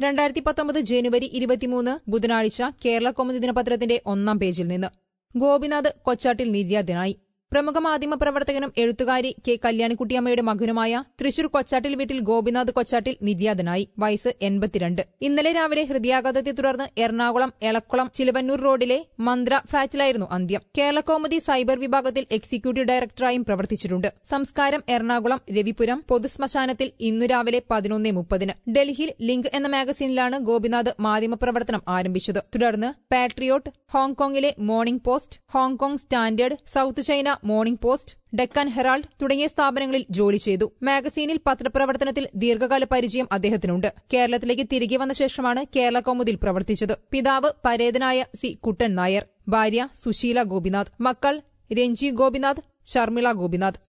രണ്ടായിരത്തി പത്തൊമ്പത് ജനുവരി ഇരുപത്തിമൂന്ന് ബുധനാഴ്ച കേരള കൗമുദി ദിനപത്രത്തിന്റെ ഒന്നാം പേജിൽ നിന്ന് ഗോപിനാഥ് കൊച്ചാട്ടിൽ നിര്യാതനായി പ്രമുഖ മാധ്യമ പ്രവർത്തകനും എഴുത്തുകാരി കെ കല്യാണിക്കുട്ടിയമ്മയുടെ മകനുമായ തൃശൂർ കൊച്ചാട്ടിൽ വീട്ടിൽ ഗോപിനാഥ് കൊച്ചാട്ടിൽ നിര്യാതനായി വയസ്സ് എൺപത്തിരണ്ട് ഇന്നലെ രാവിലെ ഹൃദയാഘാതത്തെ തുടർന്ന് എറണാകുളം എളക്കുളം ചിലവന്നൂർ റോഡിലെ മന്ത്ര ഫ്ളാറ്റിലായിരുന്നു അന്ത്യം കേരള കൗമുദി സൈബർ വിഭാഗത്തിൽ എക്സിക്യൂട്ടീവ് ഡയറക്ടറായും പ്രവർത്തിച്ചിട്ടുണ്ട് സംസ്കാരം എറണാകുളം രവിപുരം പൊതുശ്മശാനത്തിൽ ഇന്നു രാവിലെ പതിനൊന്ന് മുപ്പതിന് ഡൽഹിയിൽ ലിങ്ക് എന്ന മാഗസീനിലാണ് ഗോപിനാഥ് മാധ്യമപ്രവർത്തനം ആരംഭിച്ചത് തുടർന്ന് പാട്രിയോട്ട് ഹോങ്കോങ്ങിലെ Morning Post Hong Kong Standard South China Morning Post Deccan Herald തുടങ്ങിയ സ്ഥാപനങ്ങളിൽ ജോലി ചെയ്തു മാഗസീനിൽ പത്രപ്രവർത്തനത്തിൽ ദീർഘകാല പരിചയം അദ്ദേഹത്തിനുണ്ട് കേരളത്തിലേക്ക് തിരികെ വന്ന ശേഷമാണ് കേരള കൗമുദിൽ പ്രവർത്തിച്ചത് പിതാവ് പരേതനായ സി കുട്ടൻ നായർ ഭാര്യ സുശീല ഗോപിനാഥ് മക്കൾ രഞ്ജി ഗോപിനാഥ് ശർമിള ഗോപിനാഥ്